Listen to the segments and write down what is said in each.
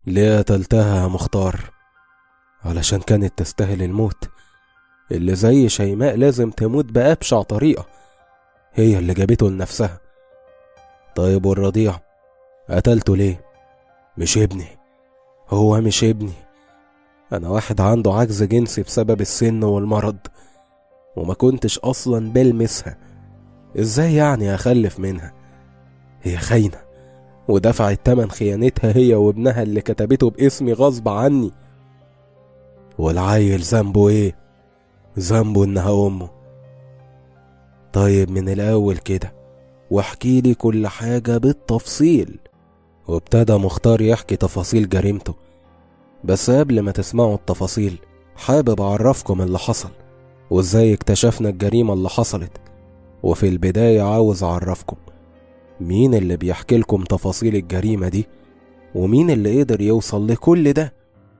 ليه قتلتها يا مختار علشان كانت تستاهل الموت اللي زي شيماء لازم تموت بأبشع طريقة هي اللي جابته لنفسها طيب والرضيع قتلته ليه مش ابني هو مش ابني انا واحد عنده عجز جنسي بسبب السن والمرض وما كنتش اصلا بلمسها ازاي يعني اخلف منها هي خاينة ودفعت تمن خيانتها هي وابنها اللي كتبته باسمي غصب عني والعيل ذنبه ايه ذنبه انها امه طيب من الاول كده واحكي لي كل حاجة بالتفصيل وابتدى مختار يحكي تفاصيل جريمته بس قبل ما تسمعوا التفاصيل حابب أعرفكم اللي حصل وإزاي اكتشفنا الجريمة اللي حصلت وفي البداية عاوز أعرفكم مين اللي بيحكي لكم تفاصيل الجريمة دي ومين اللي قدر يوصل لكل ده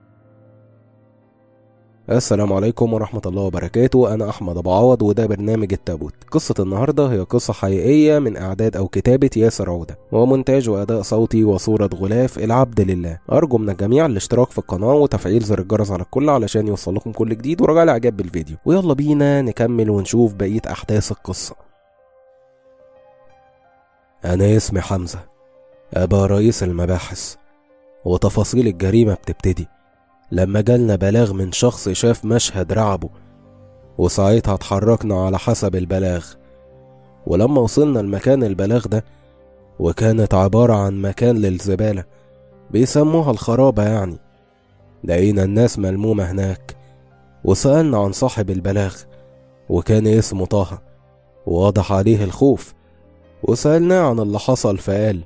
السلام عليكم ورحمة الله وبركاته أنا أحمد أبو عوض وده برنامج التابوت قصة النهاردة هي قصة حقيقية من إعداد أو كتابة ياسر عودة ومونتاج وأداء صوتي وصورة غلاف العبد لله أرجو من الجميع الاشتراك في القناة وتفعيل زر الجرس على الكل علشان يوصل لكم كل جديد ورجع الإعجاب بالفيديو ويلا بينا نكمل ونشوف بقية أحداث القصة أنا اسمي حمزة أبا رئيس المباحث وتفاصيل الجريمة بتبتدي لما جالنا بلاغ من شخص شاف مشهد رعبه وساعتها اتحركنا على حسب البلاغ ولما وصلنا المكان البلاغ ده وكانت عبارة عن مكان للزبالة بيسموها الخرابة يعني لقينا الناس ملمومة هناك وسألنا عن صاحب البلاغ وكان اسمه طه وواضح عليه الخوف وسألناه عن اللي حصل فقال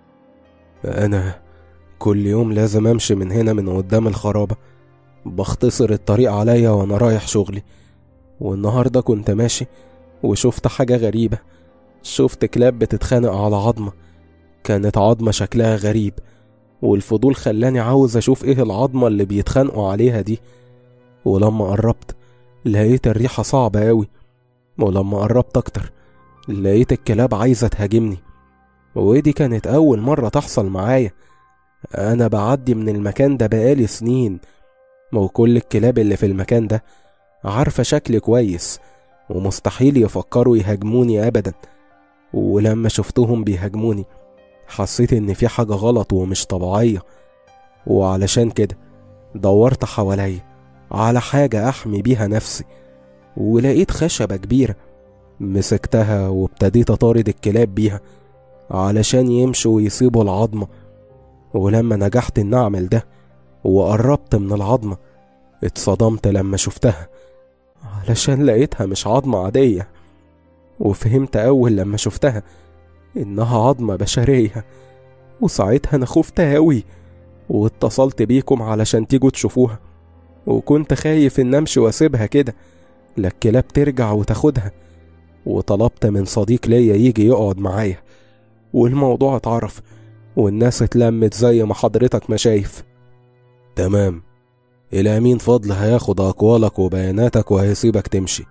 أنا كل يوم لازم أمشي من هنا من قدام الخرابة بختصر الطريق عليا وأنا رايح شغلي والنهاردة كنت ماشي وشفت حاجة غريبة شفت كلاب بتتخانق على عظمة كانت عظمة شكلها غريب والفضول خلاني عاوز أشوف إيه العظمة اللي بيتخانقوا عليها دي ولما قربت لقيت الريحة صعبة أوي ولما قربت أكتر لقيت الكلاب عايزة تهاجمني ودي كانت أول مرة تحصل معايا أنا بعدي من المكان ده بقالي سنين وكل الكلاب اللي في المكان ده عارفة شكلي كويس ومستحيل يفكروا يهاجموني أبدا ولما شفتهم بيهاجموني حسيت إن في حاجة غلط ومش طبيعية وعلشان كده دورت حواليا على حاجة أحمي بيها نفسي ولقيت خشبة كبيرة مسكتها وابتديت أطارد الكلاب بيها علشان يمشوا ويسيبوا العظمة ولما نجحت إن أعمل ده وقربت من العظمة اتصدمت لما شفتها علشان لقيتها مش عظمة عادية وفهمت أول لما شفتها إنها عظمة بشرية وساعتها أنا خفت أوي واتصلت بيكم علشان تيجوا تشوفوها وكنت خايف إن أمشي وأسيبها كده لا الكلاب ترجع وتاخدها وطلبت من صديق ليا يجي يقعد معايا والموضوع اتعرف والناس اتلمت زي ما حضرتك ما شايف تمام الأمين فضل هياخد أقوالك وبياناتك وهيسيبك تمشي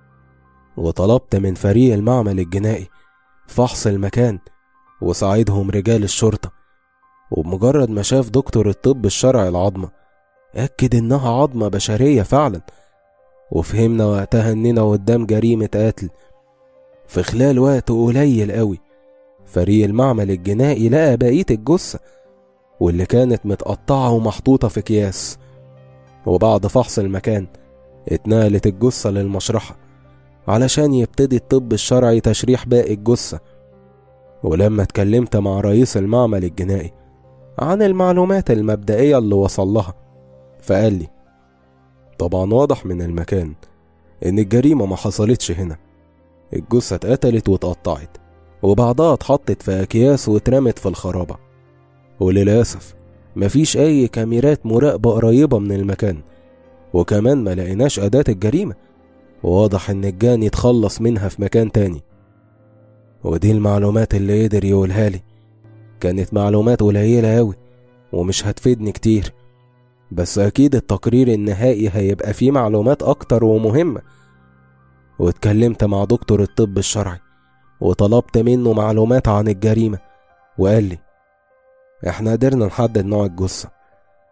وطلبت من فريق المعمل الجنائي فحص المكان وساعدهم رجال الشرطة وبمجرد ما شاف دكتور الطب الشرعي العظمة أكد إنها عظمة بشرية فعلا وفهمنا وقتها إننا قدام جريمة قتل في خلال وقت قليل قوي فريق المعمل الجنائي لقى بقية الجثة واللي كانت متقطعة ومحطوطة في أكياس وبعد فحص المكان اتنقلت الجثة للمشرحة علشان يبتدي الطب الشرعي تشريح باقي الجثة ولما اتكلمت مع رئيس المعمل الجنائي عن المعلومات المبدئية اللي وصل لها فقال لي طبعا واضح من المكان إن الجريمة ما حصلتش هنا الجثة اتقتلت واتقطعت وبعدها اتحطت في أكياس واترمت في الخرابة وللأسف مفيش أي كاميرات مراقبة قريبة من المكان وكمان ما لقيناش أداة الجريمة واضح إن الجاني اتخلص منها في مكان تاني ودي المعلومات اللي قدر يقولها لي كانت معلومات قليلة أوي ومش هتفيدني كتير بس أكيد التقرير النهائي هيبقى فيه معلومات أكتر ومهمة واتكلمت مع دكتور الطب الشرعي وطلبت منه معلومات عن الجريمة وقال لي احنا قدرنا نحدد نوع الجثة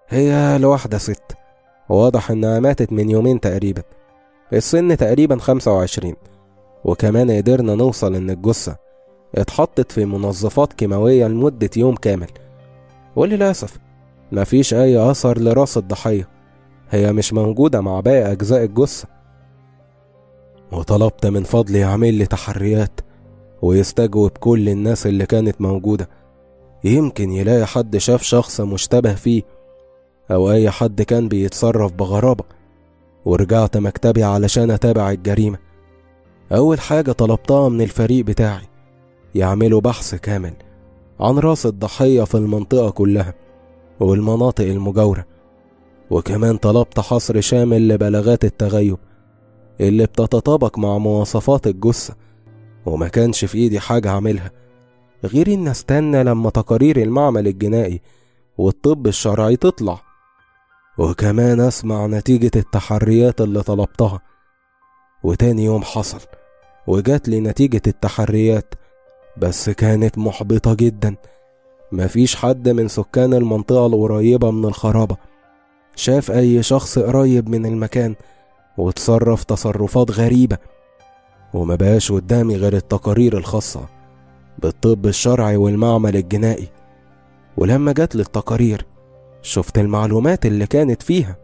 هي لواحدة ست واضح إنها ماتت من يومين تقريبا السن تقريبا خمسة وعشرين وكمان قدرنا نوصل إن الجثة اتحطت في منظفات كيماوية لمدة يوم كامل وللأسف مفيش أي أثر لراس الضحية هي مش موجودة مع باقي أجزاء الجثة وطلبت من فضل يعمل لي تحريات ويستجوب كل الناس اللي كانت موجودة يمكن يلاقي حد شاف شخص مشتبه فيه أو أي حد كان بيتصرف بغرابة ورجعت مكتبي علشان أتابع الجريمة أول حاجة طلبتها من الفريق بتاعي يعملوا بحث كامل عن راس الضحية في المنطقة كلها والمناطق المجاورة وكمان طلبت حصر شامل لبلاغات التغيب اللي بتتطابق مع مواصفات الجثة وما كانش في ايدي حاجة اعملها غير ان استنى لما تقارير المعمل الجنائي والطب الشرعي تطلع وكمان اسمع نتيجة التحريات اللي طلبتها وتاني يوم حصل وجات لي نتيجة التحريات بس كانت محبطة جدا مفيش حد من سكان المنطقة القريبة من الخرابة شاف أي شخص قريب من المكان وتصرف تصرفات غريبة وما بقاش قدامي غير التقارير الخاصة بالطب الشرعي والمعمل الجنائي ولما جات لي التقارير شفت المعلومات اللي كانت فيها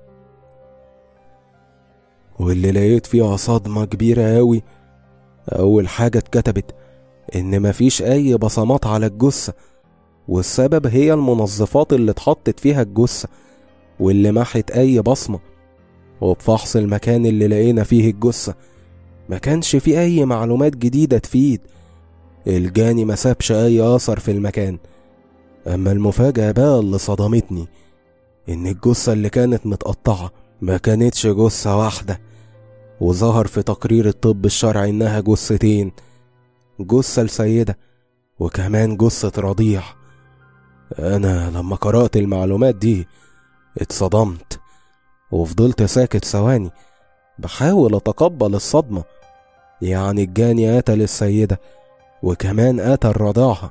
واللي لقيت فيها صدمة كبيرة أوي أول حاجة اتكتبت إن مفيش أي بصمات على الجثة والسبب هي المنظفات اللي اتحطت فيها الجثة واللي محت أي بصمة وبفحص المكان اللي لقينا فيه الجثة ما كانش فيه أي معلومات جديدة تفيد الجاني ما سابش أي أثر في المكان أما المفاجأة بقى اللي صدمتني إن الجثة اللي كانت متقطعة ما كانتش جثة واحدة وظهر في تقرير الطب الشرعي إنها جثتين جثة لسيدة وكمان جثة رضيع أنا لما قرأت المعلومات دي اتصدمت وفضلت ساكت ثواني بحاول أتقبل الصدمة يعني الجاني قتل السيدة وكمان قتل رضاعها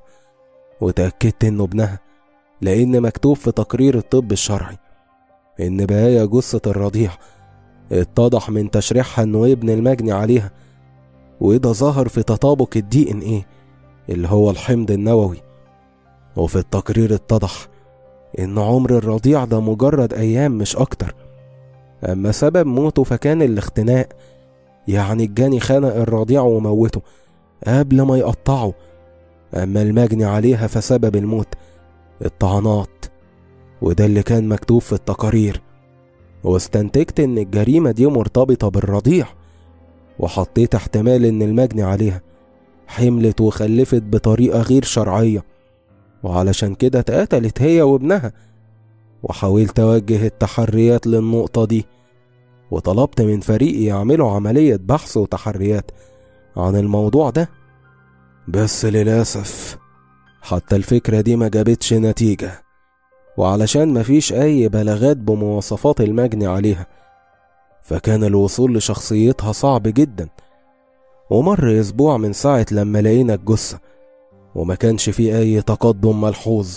وتأكدت إنه ابنها لأن مكتوب في تقرير الطب الشرعي إن بقايا جثة الرضيع اتضح من تشريحها إنه ابن المجني عليها وده ظهر في تطابق الدي ان ايه اللي هو الحمض النووي وفي التقرير اتضح ان عمر الرضيع ده مجرد ايام مش اكتر اما سبب موته فكان الاختناق يعني الجاني خنق الرضيع وموته قبل ما يقطعه اما المجني عليها فسبب الموت الطعنات وده اللي كان مكتوب في التقارير واستنتجت ان الجريمة دي مرتبطة بالرضيع وحطيت احتمال ان المجني عليها حملت وخلفت بطريقة غير شرعية وعلشان كده اتقتلت هي وابنها وحاولت أوجه التحريات للنقطة دي وطلبت من فريقي يعملوا عملية بحث وتحريات عن الموضوع ده بس للأسف حتى الفكرة دي ما جابتش نتيجة وعلشان مفيش أي بلاغات بمواصفات المجني عليها فكان الوصول لشخصيتها صعب جدا ومر أسبوع من ساعة لما لقينا الجثة وما كانش فيه أي تقدم ملحوظ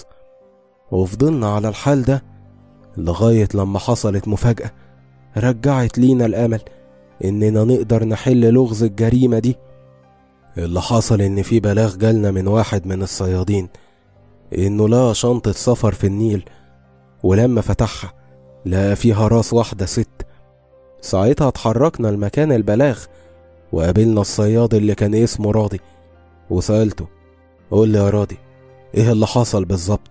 وفضلنا على الحال ده لغاية لما حصلت مفاجأة رجعت لينا الأمل إننا نقدر نحل لغز الجريمة دي اللي حصل إن في بلاغ جالنا من واحد من الصيادين إنه لقى شنطة سفر في النيل ولما فتحها لقى فيها راس واحدة ست ساعتها اتحركنا لمكان البلاغ وقابلنا الصياد اللي كان اسمه راضي وسألته قول لي يا راضي ايه اللي حصل بالظبط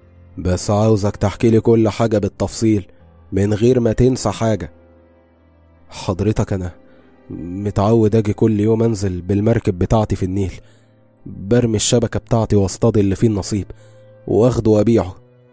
بس عاوزك تحكي لي كل حاجة بالتفصيل من غير ما تنسى حاجة حضرتك أنا متعود أجي كل يوم أنزل بالمركب بتاعتي في النيل برمي الشبكة بتاعتي واصطاد اللي فيه النصيب واخده وأبيعه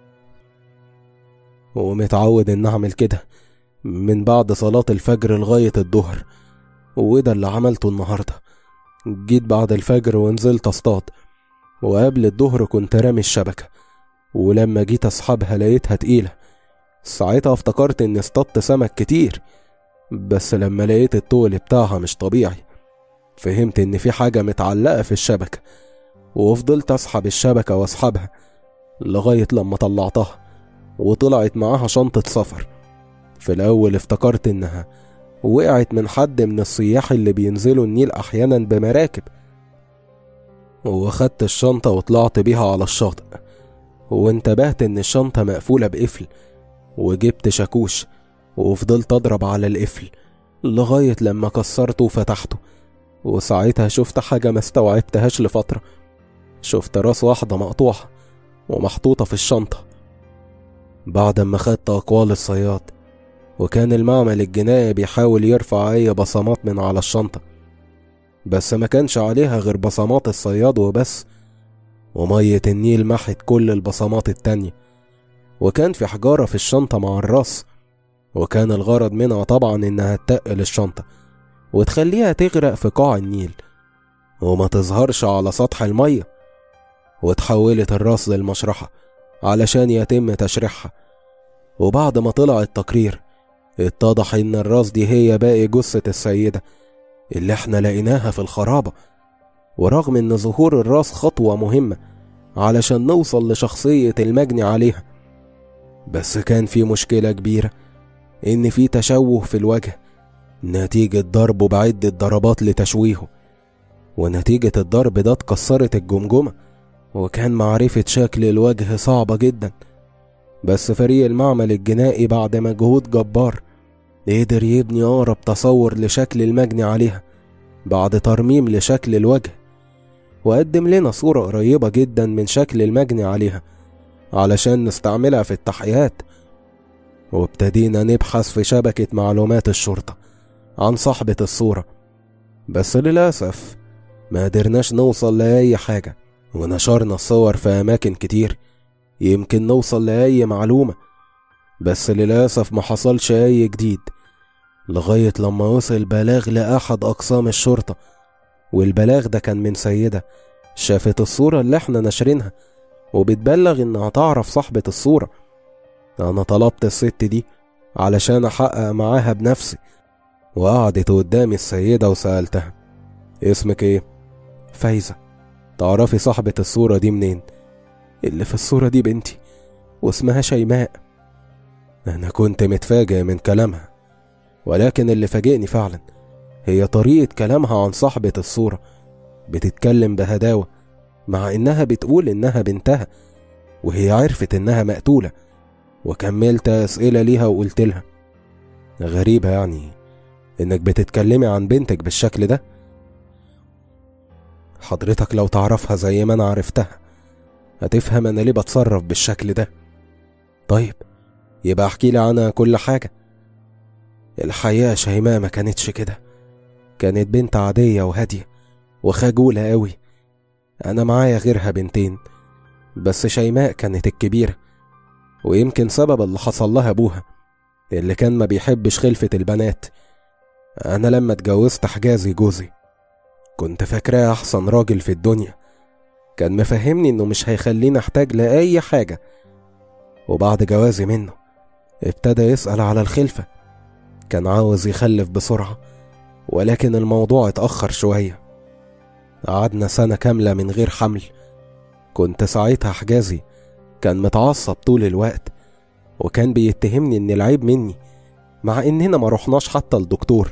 ومتعود إن أعمل كده من بعد صلاة الفجر لغاية الظهر وده اللي عملته النهاردة جيت بعد الفجر ونزلت اصطاد وقبل الظهر كنت رامي الشبكة ولما جيت اسحبها لقيتها تقيلة ساعتها افتكرت اني اصطدت سمك كتير بس لما لقيت الطول بتاعها مش طبيعي فهمت ان في حاجة متعلقة في الشبكة وفضلت اسحب الشبكة واسحبها لغاية لما طلعتها وطلعت معاها شنطة سفر في الأول افتكرت إنها وقعت من حد من السياح اللي بينزلوا النيل أحيانا بمراكب وخدت الشنطة وطلعت بيها على الشاطئ وانتبهت إن الشنطة مقفولة بقفل وجبت شاكوش وفضلت أضرب على القفل لغاية لما كسرته وفتحته وساعتها شفت حاجة ما استوعبتهاش لفترة شفت راس واحدة مقطوعة ومحطوطة في الشنطة بعد ما خدت أقوال الصياد وكان المعمل الجنائي بيحاول يرفع أي بصمات من على الشنطة بس ما كانش عليها غير بصمات الصياد وبس ومية النيل محت كل البصمات التانية وكان في حجارة في الشنطة مع الراس وكان الغرض منها طبعا إنها تتقل الشنطة وتخليها تغرق في قاع النيل وما تظهرش على سطح المية وتحولت الراس للمشرحة علشان يتم تشريحها وبعد ما طلع التقرير اتضح إن الراس دي هي باقي جثة السيدة اللي احنا لقيناها في الخرابة ورغم إن ظهور الراس خطوة مهمة علشان نوصل لشخصية المجني عليها بس كان في مشكلة كبيرة إن في تشوه في الوجه نتيجة ضربه بعدة ضربات لتشويهه ونتيجة الضرب ده اتكسرت الجمجمة وكان معرفة شكل الوجه صعبة جدا بس فريق المعمل الجنائي بعد مجهود جبار قدر يبني أقرب تصور لشكل المجني عليها بعد ترميم لشكل الوجه وقدم لنا صورة قريبة جدا من شكل المجني عليها علشان نستعملها في التحقيقات وابتدينا نبحث في شبكة معلومات الشرطة عن صاحبة الصورة بس للأسف ما قدرناش نوصل لأي حاجة ونشرنا الصور في أماكن كتير يمكن نوصل لأي معلومة بس للأسف ما حصلش أي جديد لغاية لما وصل بلاغ لأحد أقسام الشرطة والبلاغ ده كان من سيدة شافت الصورة اللي احنا ناشرينها وبتبلغ إنها تعرف صاحبة الصورة أنا طلبت الست دي علشان أحقق معاها بنفسي وقعدت قدامي السيدة وسألتها اسمك ايه؟ فايزة تعرفي صاحبة الصورة دي منين؟ اللي في الصورة دي بنتي واسمها شيماء أنا كنت متفاجئ من كلامها ولكن اللي فاجئني فعلا هي طريقة كلامها عن صاحبة الصورة بتتكلم بهداوة مع إنها بتقول إنها بنتها وهي عرفت إنها مقتولة وكملت أسئلة ليها وقلت لها غريبة يعني إنك بتتكلمي عن بنتك بالشكل ده حضرتك لو تعرفها زي ما أنا عرفتها هتفهم أنا ليه بتصرف بالشكل ده طيب يبقى احكي لي عنها كل حاجة الحقيقة شيماء ما كانتش كده كانت بنت عادية وهادية وخجولة قوي أنا معايا غيرها بنتين بس شيماء كانت الكبيرة ويمكن سبب اللي حصل لها أبوها اللي كان ما بيحبش خلفة البنات أنا لما اتجوزت حجازي جوزي كنت فاكراه أحسن راجل في الدنيا كان مفهمني إنه مش هيخليني أحتاج لأي حاجة وبعد جوازي منه ابتدى يسأل على الخلفة كان عاوز يخلف بسرعة ولكن الموضوع اتأخر شوية قعدنا سنة كاملة من غير حمل كنت ساعتها حجازي كان متعصب طول الوقت وكان بيتهمني ان العيب مني مع اننا ما رحناش حتى الدكتور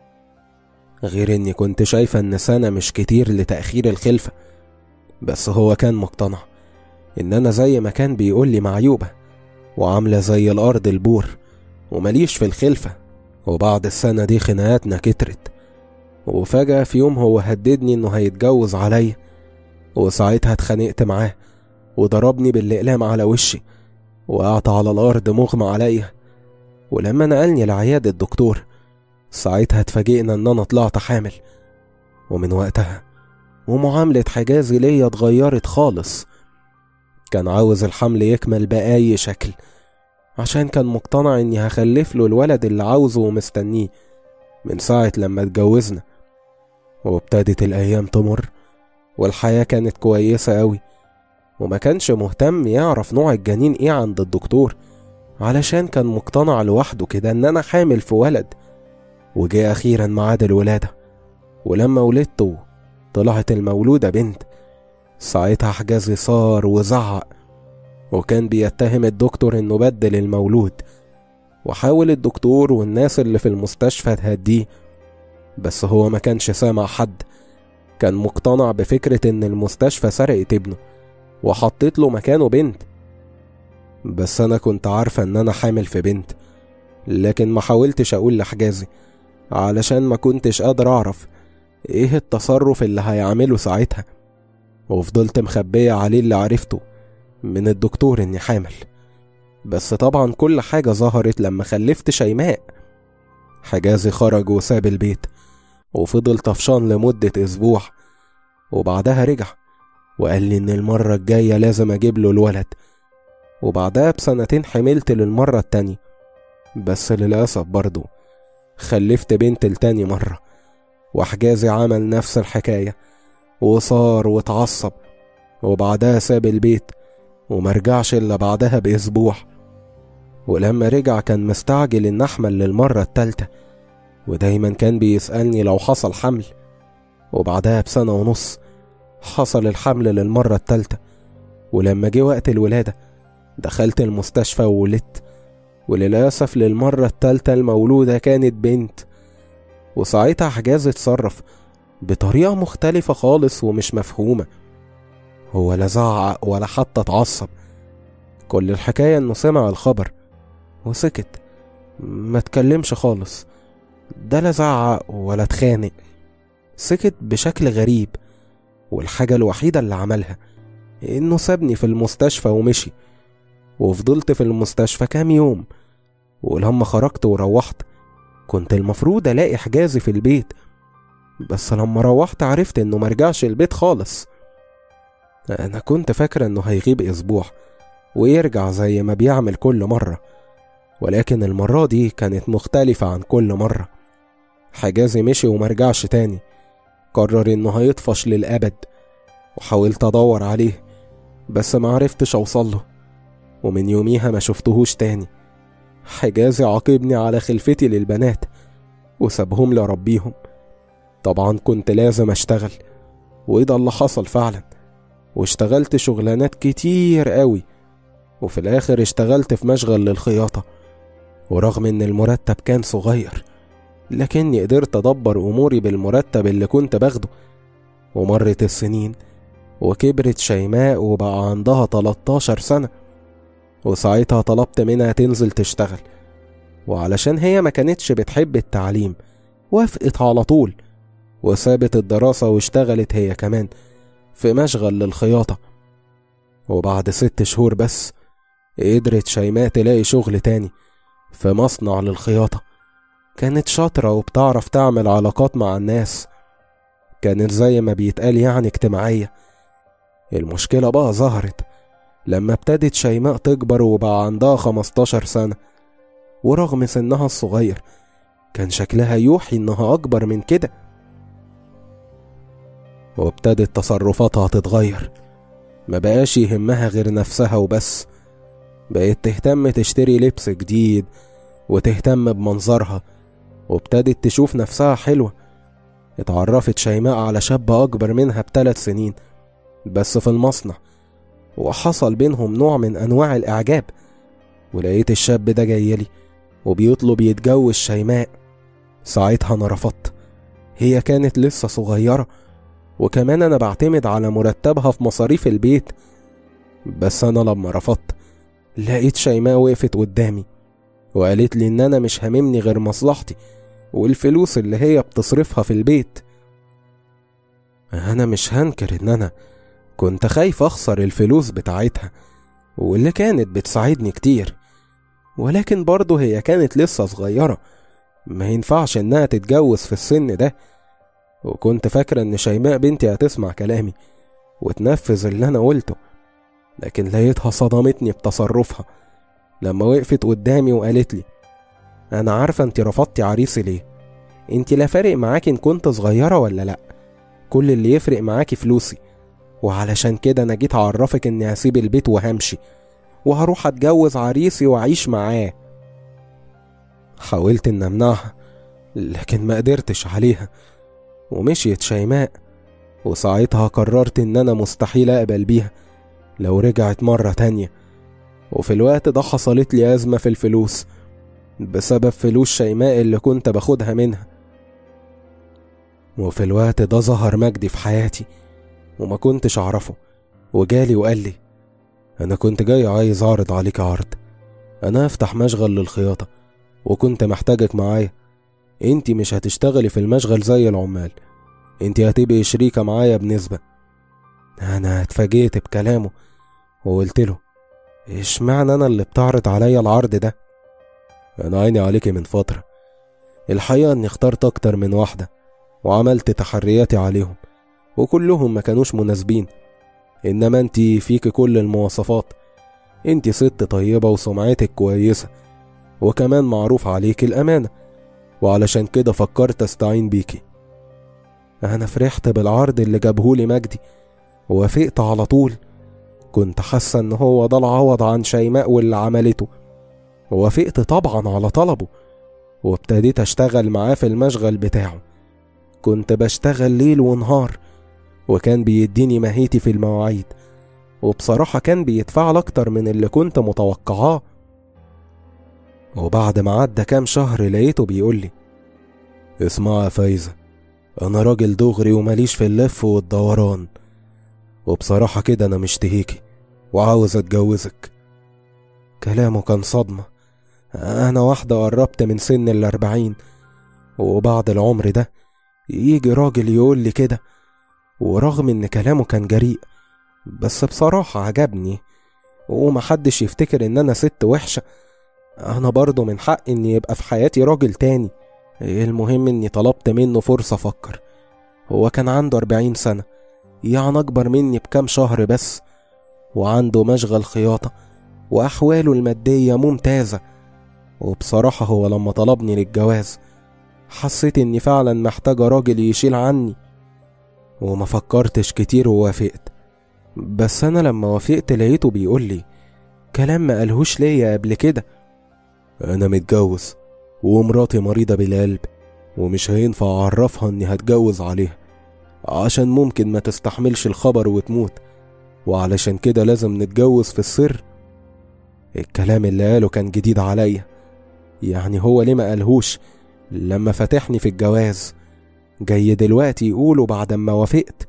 غير اني كنت شايفة ان سنة مش كتير لتأخير الخلفة بس هو كان مقتنع ان انا زي ما كان بيقول لي معيوبة وعاملة زي الارض البور ومليش في الخلفة وبعد السنة دي خناقاتنا كترت وفجأة في يوم هو هددني انه هيتجوز عليا وساعتها اتخانقت معاه وضربني بالأقلام على وشي وقعت على الأرض مغمى عليا ولما نقلني لعيادة الدكتور ساعتها اتفاجئنا إن أنا طلعت حامل ومن وقتها ومعاملة حجازي ليا اتغيرت خالص كان عاوز الحمل يكمل بأي شكل عشان كان مقتنع إني هخلف له الولد اللي عاوزه ومستنيه من ساعة لما اتجوزنا وابتدت الأيام تمر والحياة كانت كويسة أوي وما كانش مهتم يعرف نوع الجنين ايه عند الدكتور علشان كان مقتنع لوحده كده ان انا حامل في ولد وجه اخيرا ميعاد الولادة ولما ولدته طلعت المولودة بنت ساعتها حجازي صار وزعق وكان بيتهم الدكتور انه بدل المولود وحاول الدكتور والناس اللي في المستشفى تهديه بس هو ما كانش سامع حد كان مقتنع بفكرة ان المستشفى سرقت ابنه وحطيت له مكانه بنت بس انا كنت عارفة ان انا حامل في بنت لكن ما حاولتش اقول لحجازي علشان ما كنتش قادر اعرف ايه التصرف اللي هيعمله ساعتها وفضلت مخبية عليه اللي عرفته من الدكتور اني حامل بس طبعا كل حاجة ظهرت لما خلفت شيماء حجازي خرج وساب البيت وفضل طفشان لمدة أسبوع وبعدها رجع وقال لي إن المرة الجاية لازم أجيب له الولد وبعدها بسنتين حملت للمرة التانية بس للأسف برضو خلفت بنت لتاني مرة وحجازي عمل نفس الحكاية وصار واتعصب وبعدها ساب البيت ومرجعش إلا بعدها بأسبوع ولما رجع كان مستعجل إن أحمل للمرة التالتة ودايما كان بيسألني لو حصل حمل وبعدها بسنة ونص حصل الحمل للمرة التالتة ولما جه وقت الولادة دخلت المستشفى وولدت وللأسف للمرة التالتة المولودة كانت بنت وساعتها حجاز اتصرف بطريقة مختلفة خالص ومش مفهومة هو لا زعق ولا حتى اتعصب كل الحكاية انه سمع الخبر وسكت ما تكلمش خالص ده لا زعق ولا اتخانق سكت بشكل غريب والحاجة الوحيدة اللي عملها إنه سابني في المستشفى ومشي وفضلت في المستشفى كام يوم ولما خرجت وروحت كنت المفروض ألاقي حجازي في البيت بس لما روحت عرفت إنه مرجعش البيت خالص أنا كنت فاكرة إنه هيغيب أسبوع ويرجع زي ما بيعمل كل مرة ولكن المرة دي كانت مختلفة عن كل مرة حجازي مشي ومرجعش تاني قرر إنه هيطفش للأبد وحاولت أدور عليه بس معرفتش أوصله ومن يوميها ما شفتهوش تاني حجازي عاقبني على خلفتي للبنات وسابهم لربيهم طبعا كنت لازم أشتغل وإيه اللي حصل فعلا واشتغلت شغلانات كتير قوي وفي الآخر اشتغلت في مشغل للخياطة ورغم إن المرتب كان صغير لكني قدرت أدبر أموري بالمرتب اللي كنت باخده ومرت السنين وكبرت شيماء وبقى عندها 13 سنة وساعتها طلبت منها تنزل تشتغل وعلشان هي ما كانتش بتحب التعليم وافقت على طول وسابت الدراسة واشتغلت هي كمان في مشغل للخياطة وبعد ست شهور بس قدرت شيماء تلاقي شغل تاني في مصنع للخياطة كانت شاطرة وبتعرف تعمل علاقات مع الناس كانت زي ما بيتقال يعني اجتماعية المشكلة بقى ظهرت لما ابتدت شيماء تكبر وبقى عندها 15 سنة ورغم سنها الصغير كان شكلها يوحي إنها أكبر من كده وابتدت تصرفاتها تتغير ما بقاش يهمها غير نفسها وبس بقت تهتم تشتري لبس جديد وتهتم بمنظرها وابتدت تشوف نفسها حلوة اتعرفت شيماء على شاب أكبر منها بثلاث سنين بس في المصنع وحصل بينهم نوع من أنواع الإعجاب ولقيت الشاب ده جايلي وبيطلب يتجوز شيماء ساعتها أنا رفضت هي كانت لسه صغيرة وكمان أنا بعتمد على مرتبها في مصاريف البيت بس أنا لما رفضت لقيت شيماء وقفت قدامي وقالت لي إن أنا مش هاممني غير مصلحتي والفلوس اللي هي بتصرفها في البيت أنا مش هنكر إن أنا كنت خايف أخسر الفلوس بتاعتها واللي كانت بتساعدني كتير ولكن برضه هي كانت لسه صغيرة ما ينفعش إنها تتجوز في السن ده وكنت فاكرة إن شيماء بنتي هتسمع كلامي وتنفذ اللي أنا قلته لكن لقيتها صدمتني بتصرفها لما وقفت قدامي وقالت لي أنا عارفة أنت رفضتي عريسي ليه أنت لا فارق معاكي إن كنت صغيرة ولا لأ كل اللي يفرق معاكي فلوسي وعلشان كده أنا جيت أعرفك إني هسيب البيت وهمشي وهروح أتجوز عريسي وأعيش معاه حاولت إن أمنعها لكن ما قدرتش عليها ومشيت شيماء وساعتها قررت إن أنا مستحيل أقبل بيها لو رجعت مرة تانية وفي الوقت ده حصلت لي أزمة في الفلوس بسبب فلوس شيماء اللي كنت باخدها منها وفي الوقت ده ظهر مجدي في حياتي وما كنتش أعرفه وجالي وقال لي أنا كنت جاي عايز أعرض عليك عرض أنا أفتح مشغل للخياطة وكنت محتاجك معايا انتي مش هتشتغلي في المشغل زي العمال انتي هتبقي شريكة معايا بنسبة أنا اتفاجئت بكلامه وقلت له اشمعنى أنا اللي بتعرض عليا العرض ده أنا عيني عليكي من فترة الحقيقة إني اخترت أكتر من واحدة وعملت تحرياتي عليهم وكلهم ما كانوش مناسبين إنما انتي فيك كل المواصفات انتي ست طيبة وسمعتك كويسة وكمان معروف عليك الأمانة وعلشان كده فكرت استعين بيكي أنا فرحت بالعرض اللي جابهولي مجدي ووافقت على طول كنت حاسة إن هو ده العوض عن شيماء واللي عملته ووافقت طبعا على طلبه وابتديت أشتغل معاه في المشغل بتاعه كنت بشتغل ليل ونهار وكان بيديني مهيتي في المواعيد وبصراحة كان بيدفع أكتر من اللي كنت متوقعاه وبعد ما عدى كام شهر لقيته بيقولي اسمع يا فايزة أنا راجل دغري ومليش في اللف والدوران وبصراحة كده أنا مشتهيكي وعاوز أتجوزك كلامه كان صدمة أنا واحدة قربت من سن الأربعين وبعد العمر ده يجي راجل يقول لي كده ورغم إن كلامه كان جريء بس بصراحة عجبني ومحدش يفتكر إن أنا ست وحشة أنا برضه من حق إن يبقى في حياتي راجل تاني المهم إني طلبت منه فرصة أفكر هو كان عنده أربعين سنة يعني أكبر مني بكام شهر بس وعنده مشغل خياطة وأحواله المادية ممتازة وبصراحة هو لما طلبني للجواز حسيت إني فعلا محتاجة راجل يشيل عني وما فكرتش كتير ووافقت بس أنا لما وافقت لقيته بيقولي كلام ما قالهوش ليا قبل كده أنا متجوز ومراتي مريضة بالقلب ومش هينفع أعرفها إني هتجوز عليها عشان ممكن ما تستحملش الخبر وتموت وعلشان كده لازم نتجوز في السر الكلام اللي قاله كان جديد عليا يعني هو ليه ما قالهوش لما فتحني في الجواز جاي دلوقتي يقوله بعد ما وافقت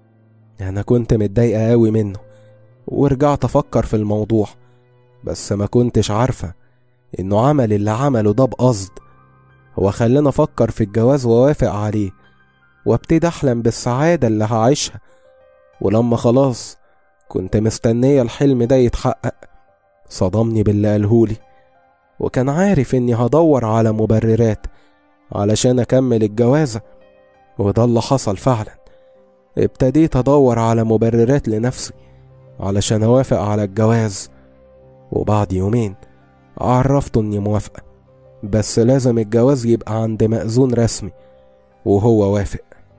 انا كنت متضايقه قوي منه ورجعت افكر في الموضوع بس ما كنتش عارفه انه عمل اللي عمله ده بقصد هو خلاني افكر في الجواز ووافق عليه وابتدي احلم بالسعاده اللي هعيشها ولما خلاص كنت مستنيه الحلم ده يتحقق صدمني باللي قالهولي وكان عارف اني هدور على مبررات علشان اكمل الجوازه وده اللي حصل فعلا ابتديت ادور على مبررات لنفسي علشان اوافق على الجواز وبعد يومين عرفته اني موافقه بس لازم الجواز يبقى عند مأذون رسمي وهو وافق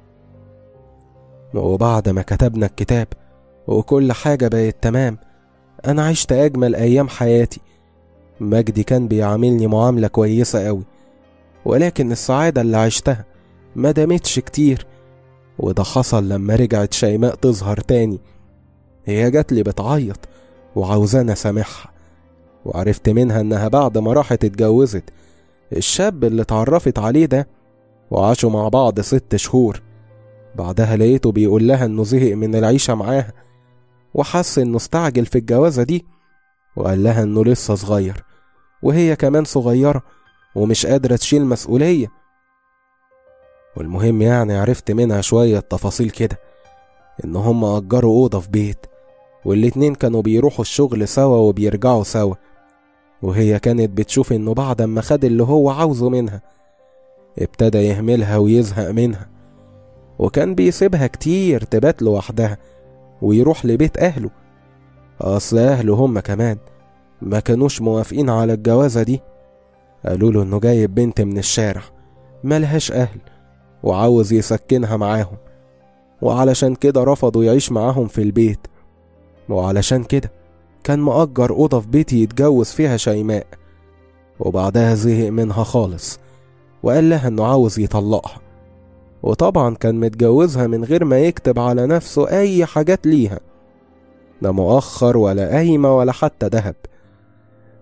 وبعد ما كتبنا الكتاب وكل حاجة بقت تمام أنا عشت أجمل أيام حياتي مجدي كان بيعاملني معاملة كويسة أوي ولكن السعادة اللي عشتها ما دامتش كتير وده حصل لما رجعت شيماء تظهر تاني هي جاتلي بتعيط وعاوزاني أسامحها وعرفت منها إنها بعد ما راحت اتجوزت الشاب اللي اتعرفت عليه ده وعاشوا مع بعض ست شهور بعدها لقيته بيقول لها إنه زهق من العيشة معاها وحس إنه استعجل في الجوازة دي وقال لها إنه لسه صغير وهي كمان صغيرة ومش قادرة تشيل مسؤولية والمهم يعني عرفت منها شوية تفاصيل كده إن هما أجروا أوضة في بيت والاتنين كانوا بيروحوا الشغل سوا وبيرجعوا سوا وهي كانت بتشوف إنه بعد ما خد اللي هو عاوزه منها ابتدى يهملها ويزهق منها وكان بيسيبها كتير تبات لوحدها ويروح لبيت أهله أصل أهله هما كمان ما كانوش موافقين على الجوازة دي قالوا له إنه جايب بنت من الشارع ملهاش أهل وعاوز يسكنها معاهم وعلشان كده رفضوا يعيش معاهم في البيت وعلشان كده كان مأجر أوضة في بيتي يتجوز فيها شيماء وبعدها زهق منها خالص وقال لها إنه عاوز يطلقها وطبعا كان متجوزها من غير ما يكتب على نفسه أي حاجات ليها لا مؤخر ولا قايمة ولا حتى دهب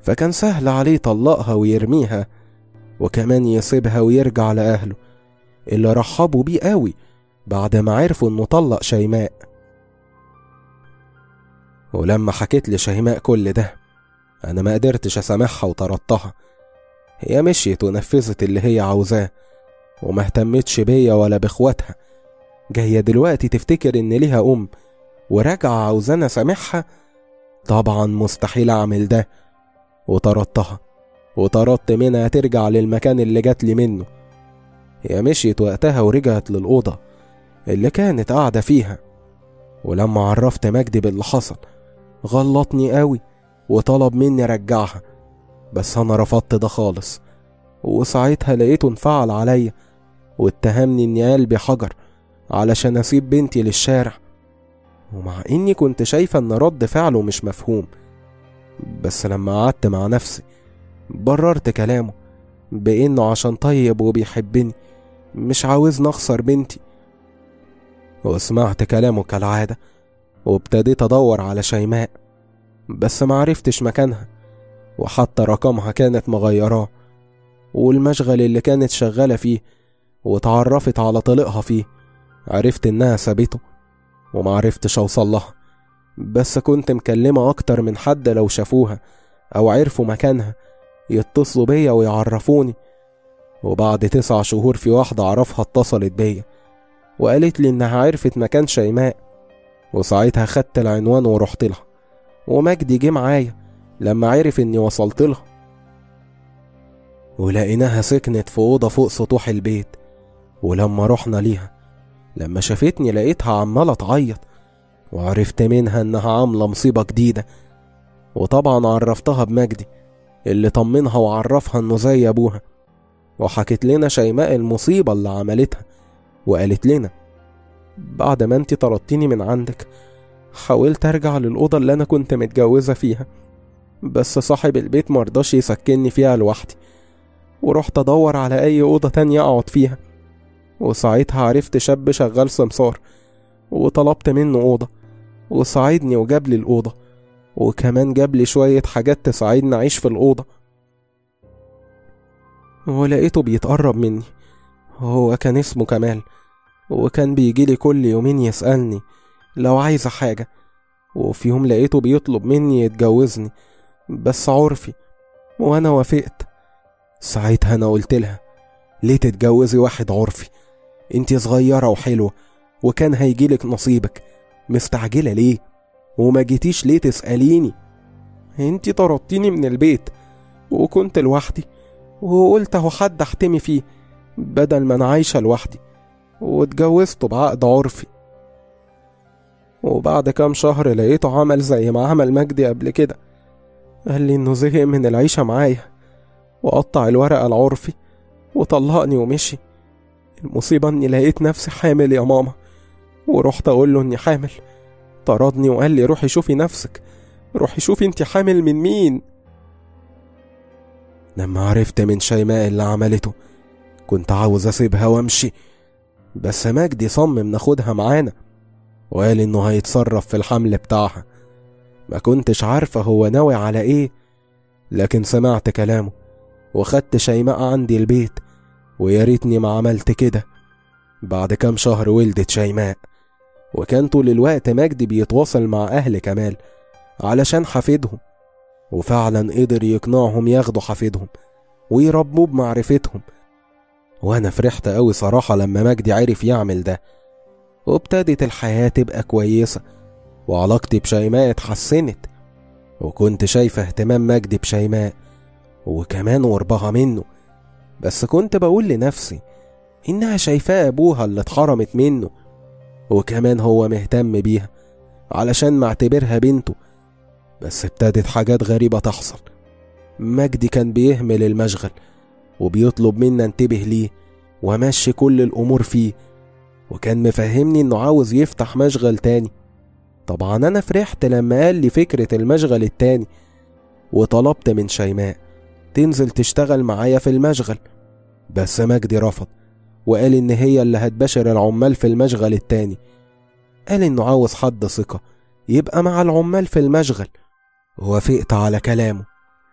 فكان سهل عليه يطلقها ويرميها وكمان يسيبها ويرجع لأهله اللي رحبوا بيه قوي بعد ما عرفوا انه طلق شيماء ولما حكيت لشيماء كل ده انا ما قدرتش اسامحها وطردتها هي مشيت ونفذت اللي هي عاوزاه وما اهتمتش بيا ولا باخواتها جاية دلوقتي تفتكر ان ليها ام وراجعة عاوزانا اسامحها طبعا مستحيل اعمل ده وطردتها وطردت منها ترجع للمكان اللي جات لي منه هي مشيت وقتها ورجعت للأوضة اللي كانت قاعدة فيها ولما عرفت مجدي باللي حصل غلطني قوي وطلب مني ارجعها بس انا رفضت ده خالص وساعتها لقيته انفعل عليا واتهمني اني قلبي حجر علشان اسيب بنتي للشارع ومع اني كنت شايفة ان رد فعله مش مفهوم بس لما قعدت مع نفسي بررت كلامه بانه عشان طيب وبيحبني مش عاوزني اخسر بنتي وسمعت كلامه كالعادة وابتديت ادور على شيماء بس معرفتش مكانها وحتى رقمها كانت مغيراه والمشغل اللي كانت شغالة فيه واتعرفت على طليقها فيه عرفت انها سابته ومعرفتش اوصل لها بس كنت مكلمة اكتر من حد لو شافوها او عرفوا مكانها يتصلوا بيا ويعرفوني وبعد تسع شهور في واحدة أعرفها اتصلت بيا وقالت لي إنها عرفت مكان شيماء وساعتها خدت العنوان ورحت لها ومجدي جه معايا لما عرف إني وصلت لها ولقيناها سكنت في أوضة فوق سطوح البيت ولما رحنا ليها لما شافتني لقيتها عمالة تعيط وعرفت منها إنها عاملة مصيبة جديدة وطبعا عرفتها بمجدي اللي طمنها وعرفها إنه زي أبوها وحكت لنا شيماء المصيبة اللي عملتها وقالت لنا بعد ما انت طردتيني من عندك حاولت ارجع للأوضة اللي أنا كنت متجوزة فيها بس صاحب البيت مرضاش يسكنني فيها لوحدي ورحت أدور على أي أوضة تانية أقعد فيها وساعتها عرفت شاب شغال سمسار وطلبت منه أوضة وساعدني وجاب لي الأوضة وكمان جاب لي شوية حاجات تساعدني أعيش في الأوضة ولقيته بيتقرب مني هو كان اسمه كمال وكان بيجيلي كل يومين يسألني لو عايزة حاجة وفي يوم لقيته بيطلب مني يتجوزني بس عرفي وأنا وافقت ساعتها أنا قلت لها ليه تتجوزي واحد عرفي انتي صغيرة وحلوة وكان هيجيلك نصيبك مستعجلة ليه وما جيتيش ليه تسأليني انتي طردتيني من البيت وكنت لوحدي وقلت اهو حد احتمي فيه بدل ما انا عايشة لوحدي واتجوزته بعقد عرفي وبعد كام شهر لقيته عمل زي ما عمل مجدي قبل كده قال لي انه زهق من العيشة معايا وقطع الورقة العرفي وطلقني ومشي المصيبة اني لقيت نفسي حامل يا ماما ورحت اقول له اني حامل طردني وقال لي روحي شوفي نفسك روحي شوفي انت حامل من مين لما عرفت من شيماء اللي عملته كنت عاوز اسيبها وامشي بس مجدي صمم ناخدها معانا وقال انه هيتصرف في الحمل بتاعها ما كنتش عارفة هو ناوي على ايه لكن سمعت كلامه وخدت شيماء عندي البيت ويا ريتني ما عملت كده بعد كام شهر ولدت شيماء وكان طول الوقت مجدي بيتواصل مع أهل كمال علشان حفيدهم وفعلا قدر يقنعهم ياخدوا حفيدهم ويربوه بمعرفتهم وأنا فرحت أوي صراحة لما مجدي عرف يعمل ده وابتدت الحياة تبقى كويسة وعلاقتي بشيماء اتحسنت وكنت شايفة اهتمام مجدي بشيماء وكمان قربها منه بس كنت بقول لنفسي إنها شايفاه أبوها اللي اتحرمت منه وكمان هو مهتم بيها علشان معتبرها بنته بس ابتدت حاجات غريبة تحصل مجدي كان بيهمل المشغل وبيطلب منا انتبه ليه وامشي كل الأمور فيه وكان مفهمني إنه عاوز يفتح مشغل تاني طبعا أنا فرحت لما قال لي فكرة المشغل التاني وطلبت من شيماء تنزل تشتغل معايا في المشغل بس مجدي رفض وقال إن هي اللي هتباشر العمال في المشغل التاني قال إنه عاوز حد ثقة يبقى مع العمال في المشغل وافقت على كلامه